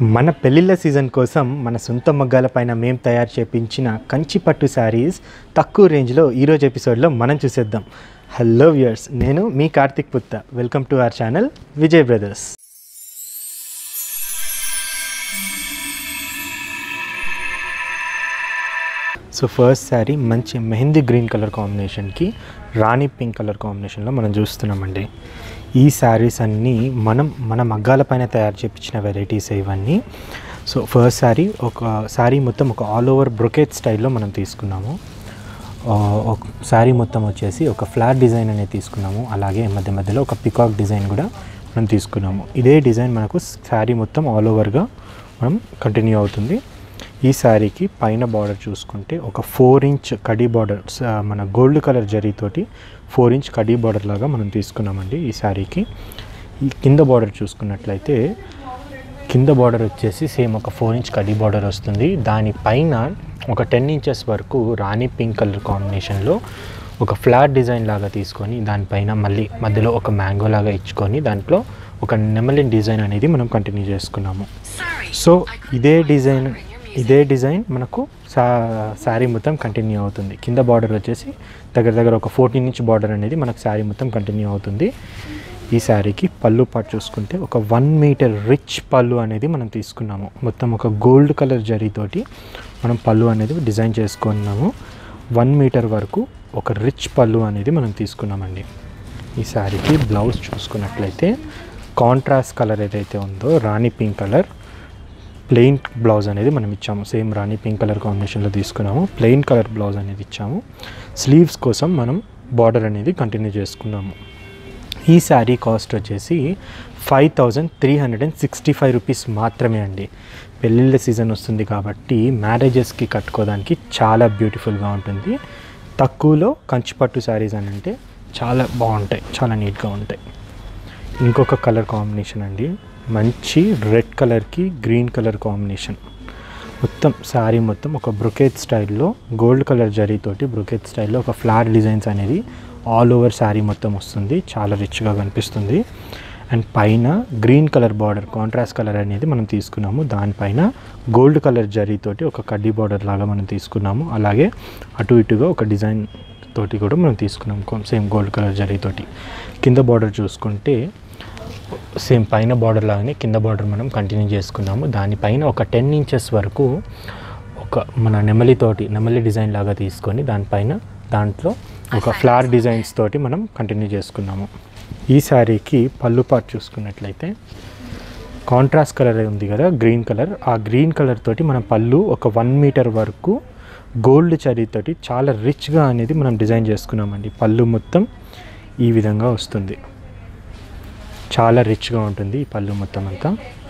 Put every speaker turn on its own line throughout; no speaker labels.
మన పెళ్ళిళ్ళ సీజన్ కోసం మన సొంత మగ్గాల పైన మేము తయారు చేపించిన కంచి పట్టు శారీస్ తక్కువ రేంజ్లో ఈరోజు ఎపిసోడ్లో మనం చూసేద్దాం హలో వ్యూయర్స్ నేను మీ Karthik Putta welcome to our channel Vijay Brothers so first sari మంచి మెహందీ గ్రీన్ కలర్ కాంబినేషన్కి రాణి పింక్ కలర్ కాంబినేషన్లో మనం చూస్తున్నామండి ఈ శారీస్ అన్నీ మనం మన మగ్గాల పైన తయారు చేయించిన వెరైటీస్ ఇవన్నీ సో ఫస్ట్ శారీ ఒక శారీ మొత్తం ఒక ఆల్ ఓవర్ బ్రొకెట్ స్టైల్లో మనం తీసుకున్నాము ఆ, ఒక శారీ మొత్తం వచ్చేసి ఒక ఫ్లాట్ డిజైన్ అనేది తీసుకున్నాము అలాగే మధ్య మధ్యలో ఒక పికాక్ డిజైన్ కూడా మనం తీసుకున్నాము ఇదే డిజైన్ మనకు శారీ మొత్తం ఆల్ ఓవర్గా మనం కంటిన్యూ అవుతుంది ఈ శారీకి పైన బార్డర్ చూసుకుంటే ఒక ఫోర్ ఇంచ్ కడీ బార్డర్ మన గోల్డ్ కలర్ జరీతోటి ఫోర్ ఇంచ్ కడీ బార్డర్ లాగా మనం తీసుకున్నామండి ఈ శారీకి ఈ కింద బార్డర్ చూసుకున్నట్లయితే కింద బార్డర్ వచ్చేసి సేమ్ ఒక ఫోర్ ఇంచ్ కడీ బార్డర్ వస్తుంది దానిపైన ఒక టెన్ ఇంచెస్ వరకు రాణి పింక్ కలర్ కాంబినేషన్లో ఒక ఫ్లాట్ డిజైన్ లాగా తీసుకొని దానిపైన మళ్ళీ మధ్యలో ఒక మ్యాంగో లాగా ఇచ్చుకొని దాంట్లో ఒక నెమలిన్ డిజైన్ అనేది మనం కంటిన్యూ చేసుకున్నాము సో ఇదే డిజైన్ ఇదే డిజైన్ మనకు సా శారీ మొత్తం కంటిన్యూ అవుతుంది కింద బార్డర్ వచ్చేసి దగ్గర దగ్గర ఒక ఫోర్టీన్ ఇంచ్ బార్డర్ అనేది మనకు శారీ మొత్తం కంటిన్యూ అవుతుంది ఈ శారీకి పళ్ళు పాటు చూసుకుంటే ఒక వన్ మీటర్ రిచ్ పళ్ళు అనేది మనం తీసుకున్నాము మొత్తం ఒక గోల్డ్ కలర్ జరీతోటి మనం పళ్ళు అనేది డిజైన్ చేసుకున్నాము వన్ మీటర్ వరకు ఒక రిచ్ పళ్ళు అనేది మనం తీసుకున్నామండి ఈ శారీకి బ్లౌజ్ చూసుకున్నట్లయితే కాంట్రాస్ట్ కలర్ ఏదైతే ఉందో rani pink colour plain blouse అనేది మనం ఇచ్చాము సేమ్ రాణి పింక్ కలర్ కాంబినేషన్లో తీసుకున్నాము ప్లెయిన్ కలర్ బ్లౌజ్ అనేది ఇచ్చాము స్లీవ్స్ కోసం మనం బార్డర్ అనేది కంటిన్యూ చేసుకున్నాము ఈ శారీ కాస్ట్ వచ్చేసి five thousand three hundred and sixty five rupees మాత్రమే అండి పెళ్ళిళ్ళ సీజన్ వస్తుంది కాబట్టి మ్యారేజెస్కి కట్టుకోవడానికి చాలా బ్యూటిఫుల్గా ఉంటుంది తక్కువలో కంచిపట్టు శారీస్ అని అంటే చాలా బాగుంటాయి చాలా నీట్గా ఉంటాయి ఇంకొక కలర్ కాంబినేషన్ అండి మంచి రెడ్ కలర్కి గ్రీన్ కలర్ కాంబినేషన్ మొత్తం శారీ మొత్తం ఒక బ్రొకేట్ స్టైల్లో గోల్డ్ కలర్ జరీతోటి బ్రొకేట్ స్టైల్లో ఒక ఫ్లాట్ డిజైన్స్ అనేది ఆల్ ఓవర్ శారీ మొత్తం వస్తుంది చాలా రిచ్గా కనిపిస్తుంది అండ్ పైన green colour border contrast colour అనేది మనం తీసుకున్నాము దానిపైన గోల్డ్ కలర్ జరీతోటి ఒక కడ్డీ బార్డర్ లాగా మనం తీసుకున్నాము అలాగే అటు ఇటుగా ఒక డిజైన్ తోటి కూడా మనం తీసుకున్నాం సేమ్ గోల్డ్ కలర్ జరీతోటి కింద బార్డర్ చూసుకుంటే సేమ్ పైన బార్డర్ లాగానే కింద బార్డర్ మనం కంటిన్యూ చేసుకున్నాము దానిపైన ఒక టెన్ ఇంచెస్ వరకు ఒక మన నెమలితోటి నెమలి డిజైన్ లాగా తీసుకొని దానిపైన దాంట్లో ఒక ఫ్లవర్ డిజైన్స్ తోటి మనం కంటిన్యూ చేసుకున్నాము ఈ శారీకి పళ్ళు పాటు చూసుకున్నట్లయితే కాంట్రాస్ట్ కలర్ ఉంది కదా గ్రీన్ కలర్ ఆ గ్రీన్ కలర్ తోటి మన పళ్ళు ఒక వన్ మీటర్ వరకు గోల్డ్ చరీతోటి చాలా రిచ్గా అనేది మనం డిజైన్ చేసుకున్నామండి పళ్ళు మొత్తం ఈ విధంగా వస్తుంది చాలా రిచ్గా ఉంటుంది ఈ పళ్ళు మొత్తం అంతా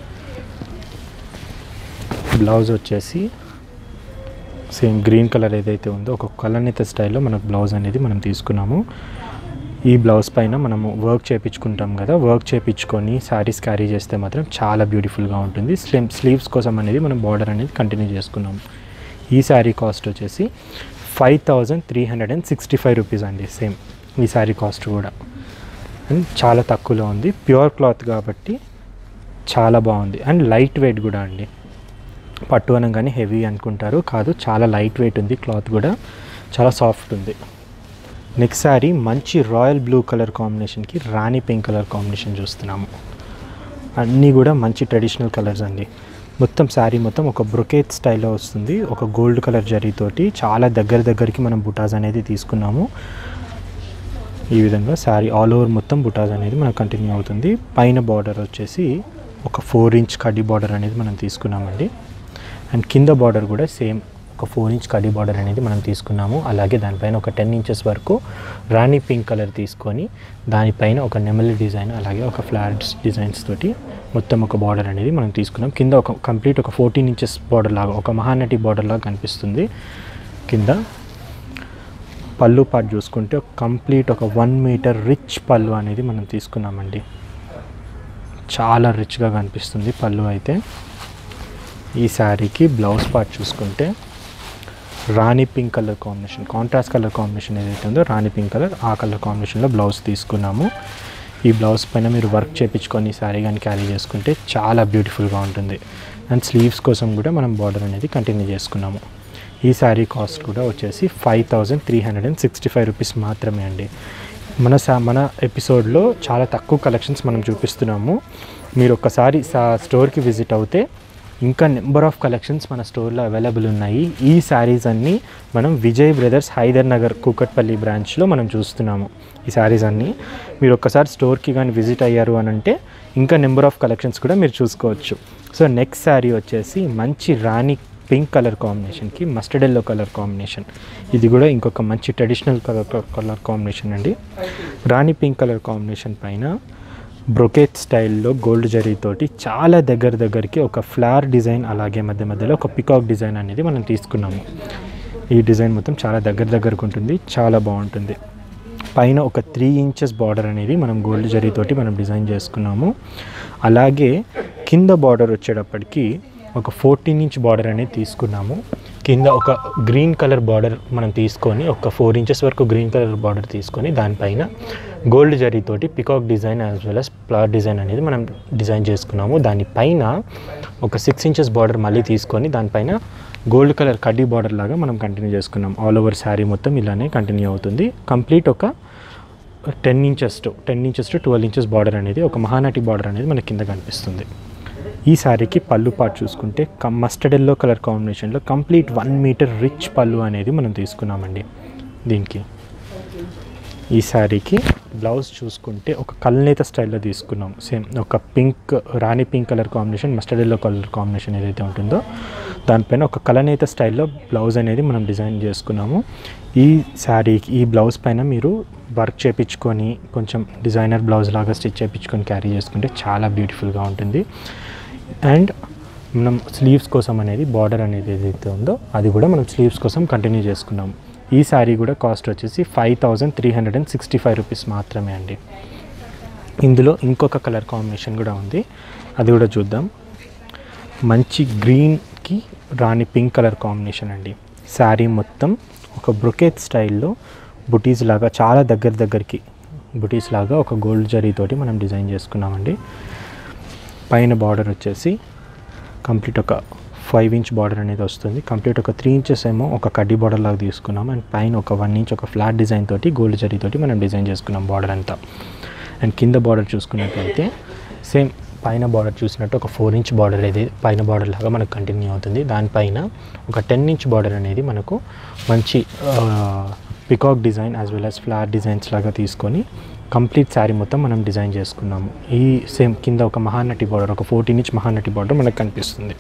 బ్లౌజ్ వచ్చేసి సేమ్ గ్రీన్ కలర్ ఏదైతే ఉందో ఒక కలనేత స్టైల్లో మనకు బ్లౌజ్ అనేది మనం తీసుకున్నాము ఈ బ్లౌజ్ పైన మనము వర్క్ చేయించుకుంటాం కదా వర్క్ చేయించుకొని శారీస్ క్యారీ చేస్తే మాత్రం చాలా బ్యూటిఫుల్గా ఉంటుంది స్లీవ్ స్లీవ్స్ కోసం అనేది మనం బార్డర్ అనేది కంటిన్యూ చేసుకున్నాము ఈ శారీ కాస్ట్ వచ్చేసి five thousand three hundred and sixty five rupees అండి సేమ్ ఈ శారీ కాస్ట్ కూడా అండ్ చాలా తక్కువలో ఉంది ప్యూర్ క్లాత్ కాబట్టి చాలా బాగుంది అండ్ లైట్ వెయిట్ కూడా అండి పట్టు అనగానే హెవీ అనుకుంటారు కాదు చాలా లైట్ వెయిట్ ఉంది క్లాత్ కూడా చాలా సాఫ్ట్ ఉంది నెక్స్ట్ సారీ మంచి రాయల్ బ్లూ కలర్ కాంబినేషన్కి రాణి పింక్ కలర్ కాంబినేషన్ చూస్తున్నాము అన్నీ కూడా మంచి ట్రెడిషనల్ కలర్స్ అండి మొత్తం శారీ మొత్తం ఒక బ్రొకేట్ స్టైల్లో వస్తుంది ఒక గోల్డ్ కలర్ జరీతోటి చాలా దగ్గర దగ్గరికి మనం బుటాస్ అనేది తీసుకున్నాము ఈ విధంగా శారీ ఆల్ ఓవర్ మొత్తం బుటాస్ అనేది మనకు కంటిన్యూ అవుతుంది పైన బార్డర్ వచ్చేసి ఒక ఫోర్ ఇంచ్ కడ్డీ బార్డర్ అనేది మనం తీసుకున్నామండి అండ్ కింద బార్డర్ కూడా సేమ్ ఒక ఫోర్ ఇంచ్ కడ్డీ బార్డర్ అనేది మనం తీసుకున్నాము అలాగే దానిపైన ఒక టెన్ ఇంచెస్ వరకు రాణి పింక్ కలర్ తీసుకొని దానిపైన ఒక నెమలి డిజైన్ అలాగే ఒక ఫ్లాట్స్ డిజైన్స్ తోటి మొత్తం ఒక బార్డర్ అనేది మనం తీసుకున్నాం కింద ఒక కంప్లీట్ ఒక ఫోర్టీన్ ఇంచెస్ బార్డర్ లాగా ఒక మహానటి బార్డర్ లాగా కనిపిస్తుంది కింద పళ్ళు పాటు చూసుకుంటే కంప్లీట్ ఒక వన్ మీటర్ రిచ్ పళ్ళు అనేది మనం తీసుకున్నామండి చాలా రిచ్గా కనిపిస్తుంది పళ్ళు అయితే ఈ శారీకి బ్లౌజ్ పార్ట్ చూసుకుంటే rani pink colour combination contrast colour combination ఏదైతే ఉందో రాణి పింక్ కలర్ ఆ కలర్ కాంబినేషన్లో బ్లౌజ్ తీసుకున్నాము ఈ బ్లౌజ్ పైన మీరు వర్క్ చేయించుకొని ఈ శారీ కానీ క్యారీ చేసుకుంటే చాలా బ్యూటిఫుల్గా ఉంటుంది అండ్ స్లీవ్స్ కోసం కూడా మనం బార్డర్ అనేది కంటిన్యూ చేసుకున్నాము ఈ శారీ కాస్ట్ కూడా వచ్చేసి five thousand three hundred and sixty five rupees మాత్రమే అండి మన సా మన ఎపిసోడ్లో చాలా తక్కువ కలెక్షన్స్ మనం చూపిస్తున్నాము మీరు ఒక్కసారి సా స్టోర్కి విజిట్ అవుతే ఇంకా నెంబర్ ఆఫ్ కలెక్షన్స్ మన స్టోర్లో అవైలబుల్ ఉన్నాయి ఈ శారీస్ అన్నీ మనం విజయ్ బ్రదర్స్ హైదర్ నగర్ కూకట్పల్లి బ్రాంచ్లో మనం చూస్తున్నాము ఈ శారీస్ అన్నీ మీరు ఒక్కసారి స్టోర్కి కానీ విజిట్ అయ్యారు అని అంటే ఇంకా నెంబర్ ఆఫ్ కలెక్షన్స్ కూడా మీరు చూసుకోవచ్చు సో నెక్స్ట్ శారీ వచ్చేసి మంచి రాణి పింక్ కలర్ కాంబినేషన్కి మస్టర్డ్ ఎల్లో కలర్ కాంబినేషన్ ఇది కూడా ఇంకొక మంచి ట్రెడిషనల్ కలర్ కలర్ కాంబినేషన్ అండి రాణి పింక్ కలర్ కాంబినేషన్ పైన బ్రొకేట్ స్టైల్లో గోల్డ్ జరీతోటి చాలా దగ్గర దగ్గరికి ఒక ఫ్లవర్ డిజైన్ అలాగే మధ్య మధ్యలో ఒక పికాక్ డిజైన్ అనేది మనం తీసుకున్నాము ఈ డిజైన్ మొత్తం చాలా దగ్గర దగ్గరకు ఉంటుంది చాలా బాగుంటుంది పైన ఒక త్రీ ఇంచెస్ బార్డర్ అనేది మనం గోల్డ్ జరీతోటి మనం డిజైన్ చేసుకున్నాము అలాగే కింద బార్డర్ వచ్చేటప్పటికి ఒక ఫోర్టీన్ ఇంచ్ బార్డర్ అనేది తీసుకున్నాము కింద ఒక గ్రీన్ కలర్ బార్డర్ మనం తీసుకొని ఒక ఫోర్ ఇంచెస్ వరకు గ్రీన్ కలర్ బార్డర్ తీసుకొని దానిపైన గోల్డ్ జరీతోటి peacock design as well as flower design అనేది మనం డిజైన్ చేసుకున్నాము దానిపైన ఒక సిక్స్ ఇంచెస్ బార్డర్ మళ్ళీ తీసుకొని దానిపైన గోల్డ్ కలర్ కడ్డీ బార్డర్ లాగా మనం కంటిన్యూ చేసుకున్నాం ఆల్ ఓవర్ శారీ మొత్తం ఇలానే కంటిన్యూ అవుతుంది కంప్లీట్ ఒక ten inches to ten inches to twelve inches border అనేది ఒక మహానటి బార్డర్ అనేది మన కింద కనిపిస్తుంది ఈ శారీకి పళ్ళు పాటు చూసుకుంటే కమ్ మస్టర్డ్ ఎల్లో కలర్ కాంబినేషన్లో కంప్లీట్ వన్ మీటర్ రిచ్ పళ్ళు అనేది మనం తీసుకున్నామండి దీనికి ఈ శారీకి బ్లౌజ్ చూసుకుంటే ఒక కల్నేత స్టైల్లో తీసుకున్నాం సేమ్ ఒక pink rani pink colour combination mustard yellow colour combination ఏదైతే ఉంటుందో దానిపైన ఒక కలనేత స్టైల్లో బ్లౌజ్ అనేది మనం డిజైన్ చేసుకున్నాము ఈ శారీకి ఈ బ్లౌజ్ పైన మీరు వర్క్ చేపించుకొని కొంచెం డిజైనర్ బ్లౌజ్ లాగా స్టిచ్ చేయించుకొని క్యారీ చేసుకుంటే చాలా బ్యూటిఫుల్గా ఉంటుంది అండ్ మనం స్లీవ్స్ కోసం అనేది బార్డర్ అనేది ఏదైతే ఉందో అది కూడా మనం స్లీవ్స్ కోసం కంటిన్యూ చేసుకున్నాము ఈ శారీ కూడా కాస్ట్ వచ్చేసి five thousand three hundred and sixty five rupees మాత్రమే అండి ఇందులో ఇంకొక కలర్ కాంబినేషన్ కూడా ఉంది అది కూడా చూద్దాం మంచి గ్రీన్కి రాణి పింక్ కలర్ కాంబినేషన్ అండి శారీ మొత్తం ఒక బ్రొకేట్ స్టైల్లో బుటీస్ లాగా చాలా దగ్గర దగ్గరికి బుటీస్ లాగా ఒక గోల్డ్ జరీతోటి మనం డిజైన్ చేసుకున్నామండి పైన బార్డర్ వచ్చేసి కంప్లీట్ ఒక ఫైవ్ ఇంచ్ బార్డర్ అనేది వస్తుంది కంప్లీట్ ఒక త్రీ ఇంచెస్ ఏమో ఒక కడ్డీ బార్డర్ లాగా తీసుకున్నాం అండ్ పైన ఒక వన్ ఇంచ్ ఒక ఫ్లాట్ డిజైన్ తోటి గోల్డ్ జరీతోటి మనం డిజైన్ చేసుకున్నాం బార్డర్ అంతా అండ్ కింద బార్డర్ చూసుకున్నట్లయితే సేమ్ పైన బార్డర్ చూసినట్టు ఒక ఫోర్ ఇంచ్ బార్డర్ అనేది పైన బార్డర్ లాగా మనకు కంటిన్యూ అవుతుంది దానిపైన ఒక టెన్ ఇంచ్ బార్డర్ అనేది మనకు మంచి peacock design as well as flower designs లాగా తీసుకొని కంప్లీట్ శారీ మొత్తం మనం డిజైన్ చేసుకున్నాము ఈ సేమ్ కింద ఒక మహానటి బార్డర్ ఒక ఫోర్టీన్ ఇంచ్ మహానటి బార్డర్ మనకు కనిపిస్తుంది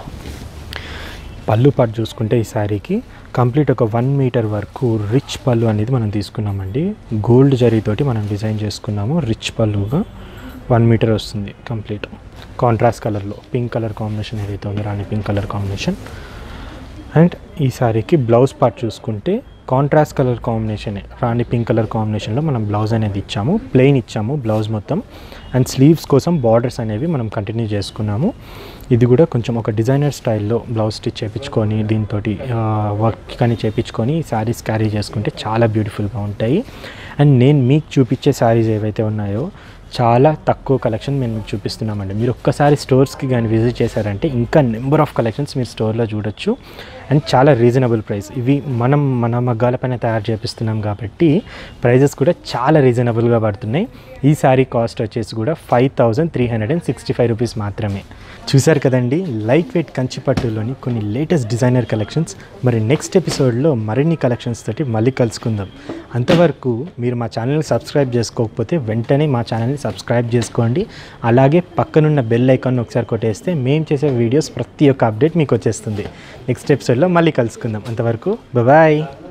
పళ్ళు పాటు చూసుకుంటే ఈ శారీకి కంప్లీట్ ఒక వన్ మీటర్ వరకు రిచ్ పళ్ళు అనేది మనం తీసుకున్నామండి గోల్డ్ జరీతోటి మనం డిజైన్ చేసుకున్నాము రిచ్ పళ్ళుగా వన్ మీటర్ వస్తుంది కంప్లీట్ కాంట్రాస్ట్ కలర్లో పింక్ కలర్ కాంబినేషన్ ఏదైతే ఉందో rani pink colour combination and ఈ శారీకి బ్లౌజ్ పార్ట్ చూసుకుంటే కాంట్రాస్ట్ కలర్ కాంబినేషనే రాణి పింక్ కలర్ కాంబినేషన్లో మనం బ్లౌజ్ అనేది ఇచ్చాము ప్లెయిన్ ఇచ్చాము బ్లౌజ్ మొత్తం అండ్ స్లీవ్స్ కోసం బార్డర్స్ అనేవి మనం కంటిన్యూ చేసుకున్నాము ఇది కూడా కొంచెం ఒక డిజైనర్ స్టైల్లో బ్లౌజ్ స్టిచ్ చేయించుకొని దీంతో వర్క్ కానీ చేయించుకొని శారీస్ క్యారీ చేసుకుంటే చాలా బ్యూటిఫుల్గా ఉంటాయి అండ్ నేను మీకు చూపించే శారీస్ ఏవైతే ఉన్నాయో చాలా తక్కువ కలెక్షన్ మేము మీకు చూపిస్తున్నామండి మీరు ఒక్కసారి స్టోర్స్కి కానీ విజిట్ చేశారంటే ఇంకా నెంబర్ ఆఫ్ కలెక్షన్స్ మీరు స్టోర్లో చూడొచ్చు అండ్ చాలా రీజనబుల్ ప్రైస్ ఇవి మనం మన మగ్గాల పైన తయారు చేపిస్తున్నాం కాబట్టి ప్రైజెస్ కూడా చాలా రీజనబుల్గా పడుతున్నాయి ఈ శారీ కాస్ట్ వచ్చేసి కూడా five thousand three hundred and sixty five rupees మాత్రమే చూశారు కదండి లైట్ వెయిట్ కంచిపట్టులోని కొన్ని లేటెస్ట్ డిజైనర్ కలెక్షన్స్ మరి నెక్స్ట్ ఎపిసోడ్లో మరిన్ని కలెక్షన్స్ తోటి మళ్ళీ కలుసుకుందాం అంతవరకు మీరు మా ఛానల్ని సబ్స్క్రైబ్ చేసుకోకపోతే వెంటనే మా ఛానల్ని సబ్స్క్రైబ్ చేసుకోండి అలాగే పక్కనున్న బెల్ ఐకాన్ ఒకసారి కొట్టేస్తే మేము చేసే వీడియోస్ ప్రతి ఒక్క అప్డేట్ మీకు వచ్చేస్తుంది నెక్స్ట్ ఎపిసోడ్లో మళ్ళీ కలుసుకుందాం అంతవరకు బాయ్